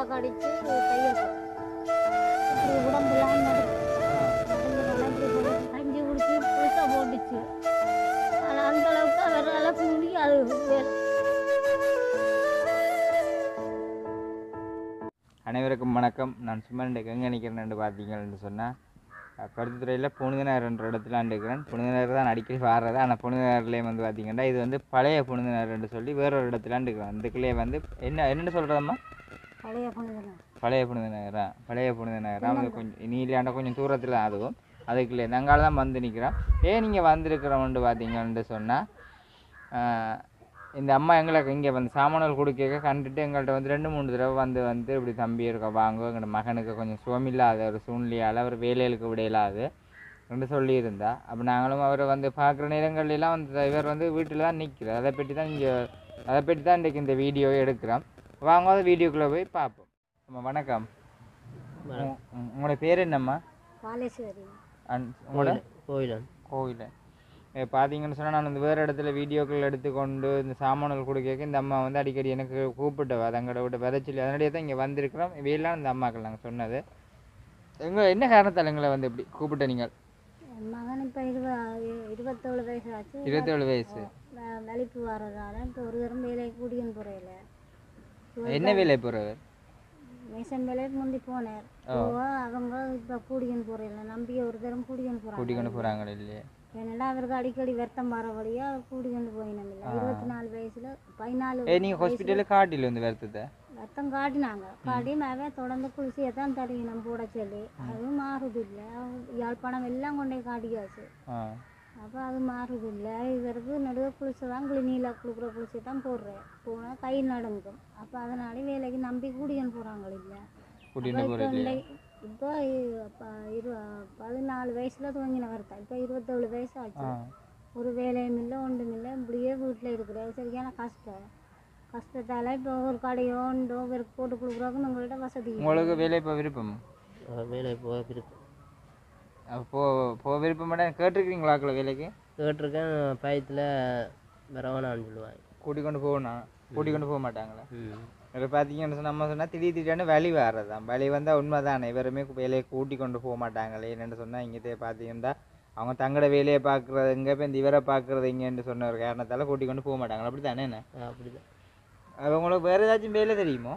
கடிச்சு தையல் போட்டேன். இப்படி உடம்பெல்லாம் நடுக்கு. நடுங்குறதெல்லாம் இப்படி போட்டு கஞ்சி குடிச்சு புதுசாக போட்டுச்சு ஆனால் அந்த அளவுக்கு அவரால் முடியாது வேலை அனைவருக்கும் வணக்கம் நான் சும்மா இன்றைக்கு எங்கே நிற்கிறேன்னு பார்த்தீங்கன்னு சொன்னால் பருத்தித்துறையில் புனிதநகர்ன்ற இடத்துல இருக்கிறேன் புனிதநகர் தான் அடிக்கடி வாடுறது ஆனால் புனிதநகர்லேயும் வந்து பார்த்தீங்கன்னா இது வந்து பழைய புனிதநகர்னு சொல்லி வேற ஒரு இடத்துல இருக்கிறேன் இதுக்குள்ளேயே வந்து என்ன என்னென்னு சொல்கிறதம்மா பழைய பொண்ணுதானே பழைய புனிதநகரா பழைய புனிதநகரா அது கொஞ்சம் நீலாண்ட கொஞ்சம் தூரத்தில் தான் அதுவும் அதுக்குள்ளே நாங்கள் தான் வந்து நிற்கிறோம் ஏன் நீங்கள் வந்திருக்கிறோம்னு பார்த்தீங்கன்னு சொன்னால் இந்த அம்மா எங்களை இங்கே வந்து சாமான்கள் கொடுக்க கண்டுட்டு எங்கள்கிட்ட வந்து ரெண்டு மூணு தடவை வந்து வந்து இப்படி தம்பி இருக்க வாங்க எங்களோட மகனுக்கு கொஞ்சம் சுகமில்லாத ஒரு சூழ்நிலையால் அவர் வேலைகளுக்கு விடையிலாது என்று சொல்லியிருந்தா அப்போ நாங்களும் அவரை வந்து பார்க்குற நேரங்கள்லாம் வந்து இவர் வந்து வீட்டில் தான் நிற்கிறார் அதை பற்றி தான் இங்கே அதை பற்றி தான் இன்றைக்கி இந்த வீடியோவை எடுக்கிறோம் வாங்க அந்த வீடியோக்குள்ளே போய் பார்ப்போம் அம்மா வணக்கம் உ- உ- உங்களோட பேர் என்னம்மா காலேஸ்வரி அன் உங்களோட கோயிலன் கோவில் பார்த்தீங்கன்னு சொன்னால் நான் இந்த வேறு இடத்துல வீடியோக்கள் எடுத்துக்கொண்டு இந்த சாமான்கள் கொடுக்க இந்த அம்மா வந்து அடிக்கடி எனக்கு கூப்பிட்டவ தங்களோட விட்டு வித சொல்லி அதனுடைய தான் இங்கே வந்திருக்கிறோம் இவையெல்லாம் இந்த அம்மாக்கள் நாங்கள் சொன்னது எங்க என்ன காரணத்தால் எங்களை வந்து இப்படி கூப்பிட்ட நீங்கள் என் மகன் இப்போ இருப இருபத்தேழு வயசு ஆச்சு இருபத்தேழு வயசு வே- வேலைக்கு வர்றதால இப்போ ஒரு தரம் வேலைக்கு கூட்டின்னு போறையில என்ன வேலை போகிறவர் மேசன் வேலைக்கு முந்தி போனார் போக அவங்க இப்போ கூட்டின்னு போறையில நம்பி ஒரு தரம் கூட்டின்னு போகிறாங்க கூட்டிக்கொண்டு போகிறாங்க இல்லையே ஏன்னா அவருக்கு அடிக்கடி வருத்தம் வர வழியா கூட்டிக்கொண்டு போயினோம் இல்லை இருபத்தி நாலு வயசுல பதினாலு ஏ நீங்கள் ஹாஸ்பிட்டலில் காட்டில் வந்து வருத்தத்தை ரத்தம் காட்டினாங்க காட்டி மேவே தொடர்ந்து குளிசியை தான் தடவினோம் போட சொல்லி அதுவும் மாறுது இல்லை யாழ்ப்பாணம் எல்லாம் கொண்டே காட்டியாச்சு ஆ அப்போ அது மாறுது இல்லை இவருக்கு நடுவே குளிச்சு தான் கிளினியில் கொடுக்குற குளிச்சு தான் போடுறேன் போனால் கை நடுங்கும் அப்போ அதனால வேலைக்கு நம்பி கூட்டின்னு போகிறாங்க இல்லை கூட்டிகிட்டு போகிறீங்களே இப்போ இப்போ இரு பதினாலு வயசுல துவங்கின வருத்தம் இப்போ இருபத்தேழு வயசு ஆச்சு ஆ ஒரு வேலையும் இல்லை ஒன்றும் இல்லை இப்படியே வீட்டில் இருக்கிற சரியான கஷ்டம் கஷ்டத்தால் இப்போ ஒரு கடையோ உண்டோ இவருக்கு போட்டு கொடுக்குறோன்னு உங்கள்கிட்ட வசதி இல்லை. உங்களுக்கு வேலை இப்போ விருப்பம் வேலை போக விருப்பம் அப்போ போக விருப்பம் மாட்டேன் கேட்டிருக்கீங்களாக்குள்ள வேலைக்கு கேட்டிருக்கேன் பயத்தில் வரவேணான்னு சொல்லுவாங்க கூட்டிக்கொண்டு போகணும் கூட்டிக்கொண்டு போக மாட்டாங்களா ம் இப்போ பார்த்தீங்கன்னு சொன்னா நம்ம சொன்னால் திடீர் திடீர்னு வலி வர்றதான் வலி வந்தால் உண்மை தானே இவருமே வேலையை கூட்டி கொண்டு போக மாட்டாங்களே என்னென்னு சொன்னால் இங்கே பார்த்தீங்கன்னா அவங்க தங்களோட வேலையை பார்க்குறது எங்கே இப்போ இந்த இவரை பார்க்குறது இங்கேன்னு சொன்ன ஒரு காரணத்தால் கூட்டி கொண்டு போக மாட்டாங்களா அப்படி தானே என்ன அப்படி தான் அப்ப உங்களுக்கு வேறு ஏதாச்சும் வேலை தெரியுமோ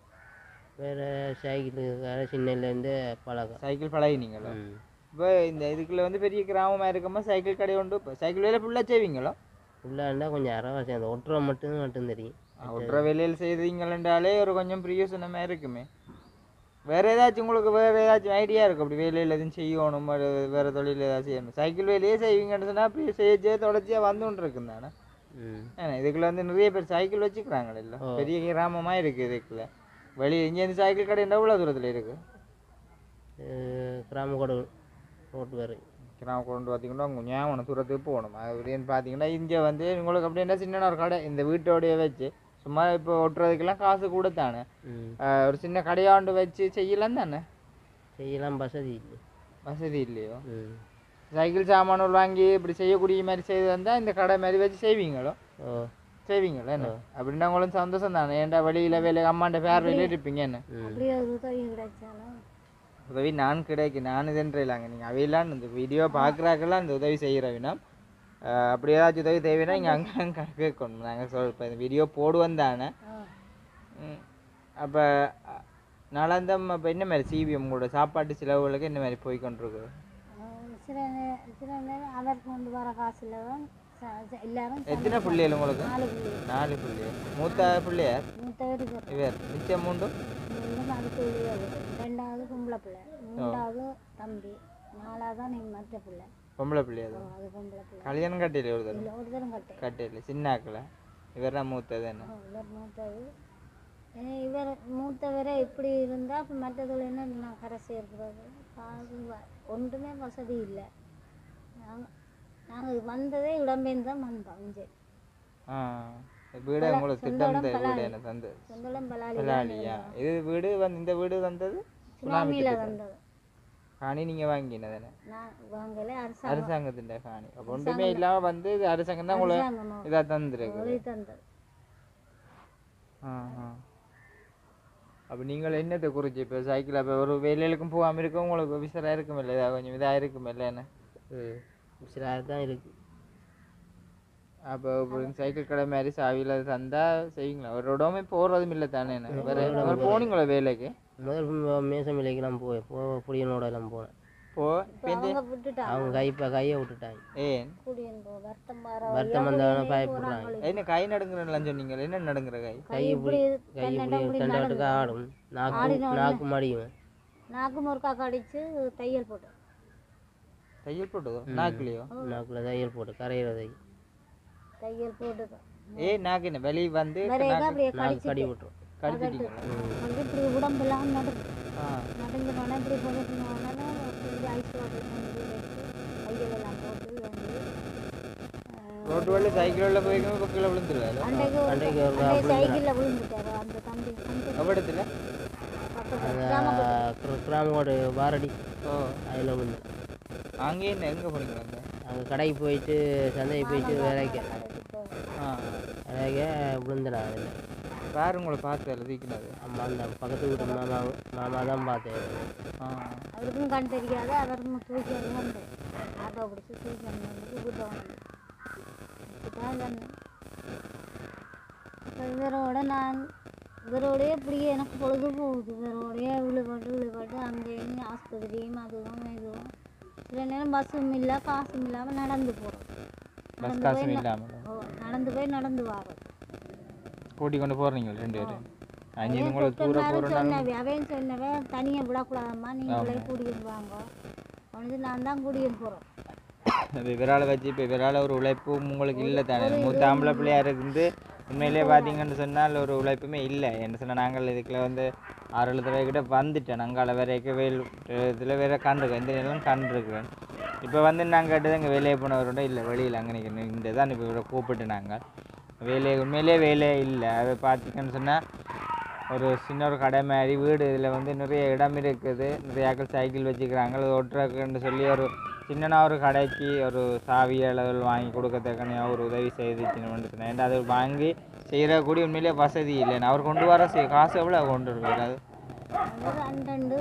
வேறு சைக்கிளுக்கார சின்னலேருந்து பழக்கம் சைக்கிள் பழகினீங்களோ ம் இப்போ இந்த இதுக்குள்ள வந்து பெரிய கிராமமாக இருக்கமா சைக்கிள் கடை உண்டு இப்போ சைக்கிள் வேலை ஃபுல்லாக செய்வீங்களோ உள்ளாண்டா கொஞ்சம் அறவாசி அந்த ஒட்டுற மட்டும் மட்டும் தெரியும் ஒற்றை வேலையில் செய்கிறீங்களென்றாலே ஒரு கொஞ்சம் பிரயோசனமாக இருக்குமே வேறு ஏதாச்சும் உங்களுக்கு வேறு ஏதாச்சும் ஐடியா இருக்கும் அப்படி வேலையில் எதுவும் செய்யணும் அது வேறு தொழில் ஏதாச்சும் செய்யணும் சைக்கிள் வேலையே செய்வீங்கன்னு சொன்னால் அப்படி செய்ய செய்ய தொடர்ச்சியாக வந்துன்னு இருக்கும் தானே ம் ஏன்னா இதுக்குள்ள வந்து நிறைய பேர் சைக்கிள் வச்சுக்கிறாங்களே இல்லை ஓ. பெரிய கிராமமாக இருக்குது இதுக்குள்ள வெளியே இங்கேருந்து சைக்கிள் கடை எவ்வளோ தூரத்தில் இருக்குது கிராம கூட ரோட்டு வேறு கிராமம் கொண்டு பார்த்தீங்கன்னா உங்கள் ஞாபகம் தூரத்துக்கு போகணும் அது அப்படின்னு பார்த்தீங்கன்னா இங்கே வந்து உங்களுக்கு அப்படின்னா சின்ன ஒரு கடை இந்த வீட்டோடைய வச்சு சும்மா இப்போ ஒட்டுறதுக்கெல்லாம் காசு கூட தானே ம் ஆஹ் ஒரு சின்ன கடையாண்டு வச்சு செய்யலாம் தானே செய்யலாம் வசதி இல்லை வசதி இல்லையோ ம் சைக்கிள் சாமான்கள் வாங்கி இப்படி செய்யக்கூடிய மாதிரி செய்து வந்தால் இந்த கடை மாதிரி வச்சு செய்வீங்களோ ஓ செய்வீங்களோ என்ன அப்படின்னா உங்களுக்கு சந்தோஷம் தானே ஏன்டா வெளியில் வேலை அம்மாண்ட பேர் வெளியே இருப்பீங்க என்ன ம் அப்படியே ஒரு உதவி கிடைச்சாலும் உதவி நான் கிடைக்கு நான் இதுன்றில்லாங்க நீங்கள் அவையெல்லாம் இந்த வீடியோ பார்க்குறாக்கெல்லாம் இந்த உதவி செய்கிறவினா அப்படி ஏதாச்சும் உதவி தேவைன்னா இங்கே அங்கே அங்கே கேட்கணும் நாங்கள் சொல் இப்போ இந்த வீடியோ போடுவோம் தானே அப்போ நாளாந்தம் அப்போ என்ன மாதிரி சிபிஎம் உங்களோட சாப்பாட்டு செலவுகளுக்கு என்ன மாதிரி போய் கொண்டிருக்கு அஹ் சில நே- சில நேரம் அவர் கொண்டு வர காசுல தான் ச- ச- எல்லாரும் எத்தனை பிள்ளைகள் உங்களுக்கு நாலு பிள்ளை நாலு பிள்ளைகள் மூத்த பிள்ளையார் மூத்தவர் இவர் இவர் மிச்சம் மூன்று இன்னும் அதுக்கு உள்ளது ரெண்டாவது பொம்பளை பிள்ளை மூன்றாவது தம்பி நாலாவது தான் நீ மற்ற பிள்ளை பொம்பளை பிள்ளையார் ஓ, அது பொம்பளை பிள்ளை கல்யாணம் கட்டையில் ஒரு தடவை இல்லை ஒரு தரம் கட்டேன் கட்டையில் சின்னாக்கில் இவர் தான் மூத்தது என்ன இவர் மூத்தது ஏன்னா இவர் மூத்தவரை இப்படி இருந்தால் இப்போ மற்றதுல என்ன நான் கரை சேர்க்கிறது காசு வ- ஒன்றுமே வசதி இல்லை நாங்கள் நாங்கள் வந்ததே இடம்பெயர்ந்து தான் வந்தோம் இங்கே ஆ வீடு உங்களுக்கு திட்டம் இந்த வீடு என்ன தந்தது சொந்தளம் பலாலி பலாலியா இது வீடு வந்து இந்த வீடு வந்தது சுனாமியில் வந்தது காணி நீங்கள் வாங்கினதானே நான் வாங்கல அரசாங்கம் அரசாங்கத்தின் காணி அப்போ ஒன்றுமே இல்லாமல் வந்து இது அரசாங்கம் தான் உங்களை அரசாங்கமா இதாக தந்துருக்கு உதவி தந்தது ஆ ஆ அப்போ நீங்கள் என்னத்தை குறிச்சு இப்போ சைக்கிள் அப்போ ஒரு வேலைகளுக்கும் போகாமல் இருக்க உங்களுக்கு விசராக இருக்கும் இல்லை இதாக கொஞ்சம் இதாக இருக்கும் இல்லை என்ன ம் சில தான் இருக்குது அப்போ இப்போ சைக்கிள் கடை மாதிரி சாவியில் தந்தா செய்வீங்களா ஒரு இடமே போகிறதும் இல்லை தானே என்ன வேறு வேறு போனீங்களா வேலைக்கு முதல் மேசம் விலைக்கெல்லாம் போய் போ புளியனோட எல்லாம் போனேன் போ இப்போ இந்த அவங்க விட்டுட்டாங்க அவங்க கை இப்போ கையை விட்டுட்டாங்க ஏன் கூடியன் போ வருத்தம் வர வருத்தம் வந்தவன பயப்படுறாங்க என்ன கை நடுங்குறேன்லாம் சொன்னீங்க என்ன நடுங்குற கை கை இப்படி கை இப்படி ரெண்டாவட்டுக்கு ஆடும் நாக்கு நாக்கு மடியும் நாக்கு முறுக்கா கடிச்சு தையல் போட்டு தையல் போட்டதோ நாக்குலையோ நாக்கில் தையல் போட்டு கரையிறதை தையல் போட்டு ஏ நாக்கு என்ன வெளியே வந்து வரையக அப்படியே நாக்கு கடி கடிச்சிட்டு விட்டுரும் கடிச்சிட்டீங்களா வந்து இப்படி உடம்பெல்லாம் நடுங்க ஆ நடுங்கினோடனே இப்படி போட்டுனோடனே கொஞ்சம் ஐஸ் வாட்டர் கொஞ்சம் வச்சு தையலெல்லாம் போட்டு வந்து ரோட்டு வழி சைக்கிள் உள்ள போய்க்கும் இப்போ கீழே விழுந்துருவாரு அன்றைக்கு ஒரு அன்றைக்கு ஒரு அன்றைக்கு சைக்கிளில் விழுந்துட்டாரு அந்த தம்பி அந்த கபடத்தில் பக்கத்தில் கிராமோடு பாரடி ஓ அதில் விழுந்து அங்கே என்ன எங்கே போனீங்களா அங்கே அங்கே கடைக்கு போயிட்டு சந்தைக்கு போயிட்டு வேலைக்கு ஆ வேலைக்கு விழுந்தேன் அதில் வேறு உங்களை பார்த்து அதில் தூக்கினது அம்மா அந்த பக்கத்து வீட்டு மாமா மாமா தான் பார்த்தேன் ஆ அவருக்கும் கண் தெரியாது அவருக்கும் தூக்கி வந்து ஆட்டோ பிடிச்சி தூக்கி வந்து கூட்டம் வந்து இதுதான் சொன்னேன் அப்ப இவரோட நான் இவரோடய இப்படியே எனக்கு பொழுது போகுது இவரோடய விழுபட்டு விழுபட்டு அங்கேயும் ஆஸ்பத்திரியும் அதுவும் இதுவும் சில நேரம் பஸ்ஸும் இல்லை காசும் இல்லாமல் நடந்து போகிறோம் பஸ் காசும் இல்லாமல் ஓ நடந்து போய் நடந்து வரோம் கூட்டி கொண்டு போகிறீங்க ரெண்டு பேரும் அஞ்சு உங்களுக்கு தூரம் போகிறோம் சொன்னவே அவன் சொன்னவன் தனியாக விடக்கூடாதம்மா நீங்களே கூட்டிகிட்டு வாங்க வந்து நான் தான் கூட்டிகிட்டு போகிறோம் அது விராலை வச்சு இப்போ விரால ஒரு உழைப்பும் உங்களுக்கு இல்லை தானே மூத்த ஆம்பளை பிள்ளையா இருந்து உண்மையிலேயே பார்த்தீங்கன்னு சொன்னால் ஒரு உழைப்புமே இல்லை என்ன சொன்னால் நாங்கள் இதுக்குள்ள வந்து ஆறு ஏழு தடவை கிட்ட வந்துட்டேன் நாங்கள் வரைக்கும் வெயில் இதில் வேற கண்டுருக்கோம் இந்த நிலம் கண்டுருக்குறேன் இப்போ வந்து நாங்கள் கேட்டது அங்கே வேலையை போனவரோட இல்லை வெளியில் அங்கே நிற்கணும் இந்த தான் இப்போ இவரை கூப்பிட்டு நாங்கள் வேலையை உண்மையிலேயே வேலையே இல்லை அதை பார்த்தீங்கன்னு சொன்னால் ஒரு சின்ன ஒரு கடை மாதிரி வீடு இதில் வந்து நிறைய இடம் இருக்குது நிறைய ஆட்கள் சைக்கிள் வச்சுக்கிறாங்க அது ஓட்டுறதுக்குன்னு சொல்லி ஒரு சின்னனா ஒரு கடைக்கு ஒரு சாவி அளவில் வாங்கி கொடுக்கறதுக்கான ஒரு உதவி செய்துச்சுன்னு ஏன்டா அது வாங்கி செய்கிற கூடிய உண்மையிலேயே வசதி இல்லை அவர் கொண்டு வர செய்- காசு எவ்வளோ கொண்டு வருவார் அது அது அண்டண்டு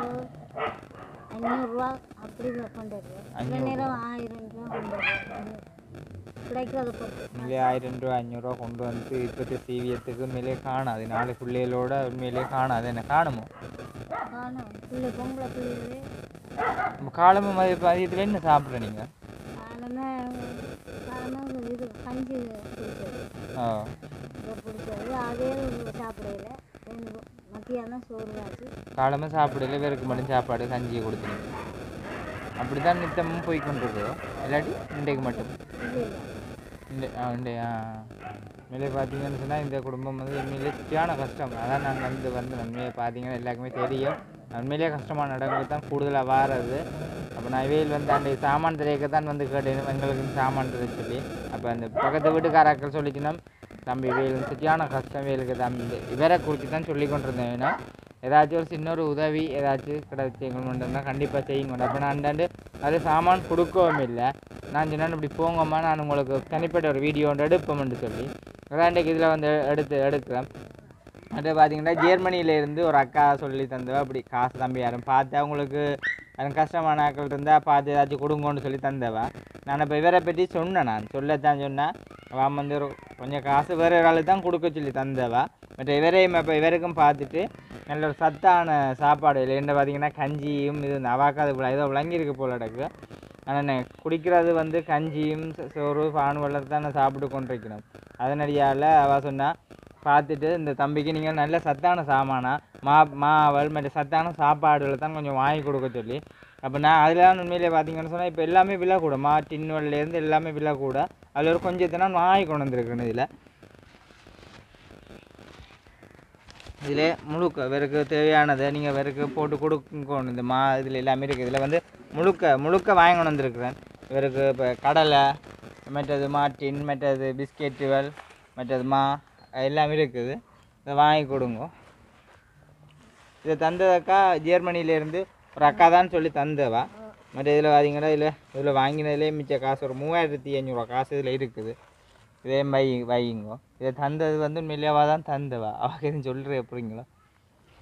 அஞ்சூறுரூவா அப்படி கொண்டு வருவேன் சில நேரம் ஆயிரம் ரூபா கொண்டு வருவேன் கிடைக்கிறத பொறுத்து உண்மையிலே ஆயிரம் ரூபா அஞ்சூறுரூவா கொண்டு வந்து இப்போத்த சீவியத்துக்கு உண்மையிலே காணாது நாலு பிள்ளைகளோட உண்மையிலே காணாது என்ன காணுமோ காணும் பிள்ளை பொம்பளை பிள்ளைகளே நம்ம காலமும் மதிய மதியத்தில் என்ன சாப்பிட்ற நீங்கள் காலமே காலமே இது கஞ்சி குடிச்சது ஓ இதை பிடிச்சது அதே சாப்பிடல ரெண்டு மத்தியானம் சோறு காய்ச்சி காலமாக சாப்பிடல இவருக்கு மட்டும் சாப்பாடு கஞ்சியை கொடுத்துருங்க அப்படி தான் நித்தமும் போய் கொண்டிருக்கோம் இல்லாட்டி இன்றைக்கு மட்டும் இல்லை இல்லை இந்த ஆ இந்த ஆ உண்மையிலே பார்த்தீங்கன்னு சொன்னால் இந்த குடும்பம் வந்து உண்மையிலே சரியான கஷ்டம் அதான் நான் வந்து வந்து உண்மையை பார்த்தீங்கன்னா எல்லாருக்குமே தெரியும் உண்மையிலேயே கஷ்டமான இடங்களுக்கு தான் கூடுதலாக வாரது அப்போ நான் இவையில் வந்து அந்த சாமான் திரையக்க தான் வந்து கேட்டேன் எங்களுக்கு சாமான் திரை சொல்லி அப்போ அந்த பக்கத்து வீட்டுக்காராக்கள் சொல்லிச்சுன்னா தம்பி இவையில் வந்து சரியான கஷ்டம் இவைகளுக்கு தம்பி இவரை குறித்து தான் சொல்லி கொண்டிருந்தேன் ஏன்னா ஏதாச்சும் ஒரு சின்ன ஒரு உதவி ஏதாச்சும் கிடைச்சி எங்களுக்கு இருந்தால் கண்டிப்பாக செய்யுங்க அப்போ நான் அந்தாண்டு அது சாமான் கொடுக்கவும் இல்லை நான் சொன்னேன் இப்படி போங்கம்மா நான் உங்களுக்கு தனிப்பட்ட ஒரு வீடியோ ஒன்று எடுப்போம்னு சொல்லி அதாண்டைக்கு இதில் வந்து எடுத்து எடுக்கிறேன் அது பார்த்தீங்கன்னா ஜெர்மனியில இருந்து ஒரு அக்கா சொல்லி தந்தவ அப்படி காசு தம்பி யாரும் பார்த்து அவங்களுக்கு எனக்கு கஷ்டமான ஆட்கள் இருந்தால் பார்த்து ஏதாச்சும் கொடுங்கன்னு சொல்லி தந்தவ நான் இப்போ இவரை பற்றி சொன்னேன் நான் சொல்லத்தான் சொன்னேன் அவன் வந்து ஒரு கொஞ்சம் காசு வேறு ஒரு ஆளு தான் கொடுக்க சொல்லி தந்தவா மற்ற இவரையும் இப்போ இவருக்கும் பார்த்துட்டு நல்ல ஒரு சத்தான சாப்பாடு இல்லை என்ன பார்த்தீங்கன்னா கஞ்சியும் இது அவாக்காது போல ஏதோ விளங்கியிருக்கு போல கிடக்கு ஆனால் குடிக்கிறது வந்து கஞ்சியும் ச- சோறு பானு வெள்ளத்தை தான் சாப்பிட்டு கொண்டிருக்கணும் அதனடியால் அவள் சொன்னா பார்த்துட்டு இந்த தம்பிக்கு நீங்கள் நல்ல சத்தான சாமானா மா மாவல் மற்ற சத்தான சாப்பாடுகளை தான் கொஞ்சம் வாங்கி கொடுக்க சொல்லி அப்போ நான் அதில் உண்மையிலே பார்த்தீங்கன்னு சொன்னால் இப்போ எல்லாமே விலை கூட மா டின்வல்லேருந்து எல்லாமே விலை கூட அதில் ஒரு கொஞ்சத்தை நான் வாங்கி கொண்டு வந்திருக்கேன் இதில் இதில் முழுக்க வெறுக்கு தேவையானதை நீங்கள் வெறுக்கு போட்டு கொடுக்கணும் இந்த மா இதில் எல்லாமே இருக்குது இதில் வந்து முழுக்க முழுக்க வாங்கி கொண்டு வந்திருக்கிறேன் இவருக்கு இப்போ கடலை மற்றது மாட்டின் மற்றது பிஸ்கெட்டுகள் மற்றது மா எல்லாமே இருக்குது இதை வாங்கி கொடுங்க இதை தந்ததக்கா ஜெர்மனியிலேருந்து ஒரு அக்கா தான் சொல்லி தந்தவா மற்ற இதில் பார்த்தீங்கன்னா இதில் இதில் வாங்கினதுலே மிச்ச காசு ஒரு மூவாயிரத்தி ஐநூறுரூவா காசு இதில் இருக்குது இதே வை வையுங்கோ இதை தந்தது வந்து மில்லியாவா தான் தந்தவா அவக்கு எதுவும் சொல்கிற எப்படிங்களா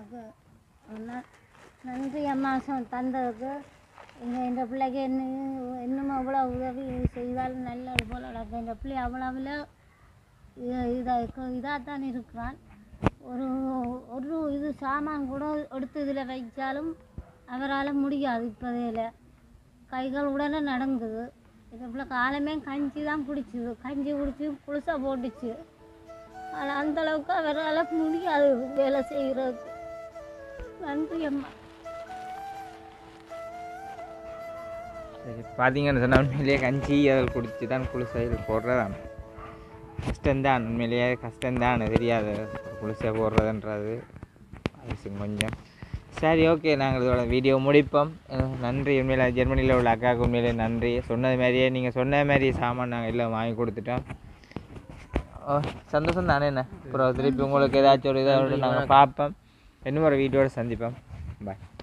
எனக்கு ந- நன்றி அம்மா சொ- தந்ததுக்கு இங்கே இந்த பிள்ளைக்கு என்ன இன்னும் அவ்வளோ உதவி செய்தால் நல்லது போல நடக்கும் இந்த பிள்ளை அவ்வளவில் இதாக இதாக தான் இருக்கிறான் ஒரு ஒரு இது சாமான் கூட எடுத்து இதில் வைச்சாலும் அவரால் முடியாது இப்போதையில கைகள் உடனே நடங்குது இந்த பிள்ளை காலமே கஞ்சி தான் குடிச்சுது கஞ்சி குடிச்சு புதுசாக போட்டுச்சு ஆனால் அந்த அளவுக்கு அவரால் முடியாது வேலை செய்கிறதுக்கு நன்றி அம்மா சரி பார்த்தீங்கன்னு சொன்னால் உண்மையிலேயே கஞ்சி அதில் குடிச்சு தான் குளிசை இது போடுறதான் கஷ்டம்தான் உண்மையிலேயே கஷ்டம்தான் தெரியாது குளிசை போடுறதுன்றது அது கொஞ்சம் சரி ஓகே நாங்கள் இதோட வீடியோ முடிப்போம் அஹ் நன்றி உண்மையில் ஜெர்மனியில் உள்ள அக்காவுக்கு உண்மையிலே நன்றி சொன்னது மாதிரியே நீங்கள் சொன்ன மாதிரி சாமான் நாங்கள் எல்லாம் வாங்கி கொடுத்துட்டோம் ஓ சந்தோஷம் தானே என்ன அப்புறம் திருப்பி உங்களுக்கு ஏதாச்சும் ஒரு இதை நாங்கள் பார்ப்போம் இன்னும் ஒரு வீடியோட சந்திப்போம் பாய்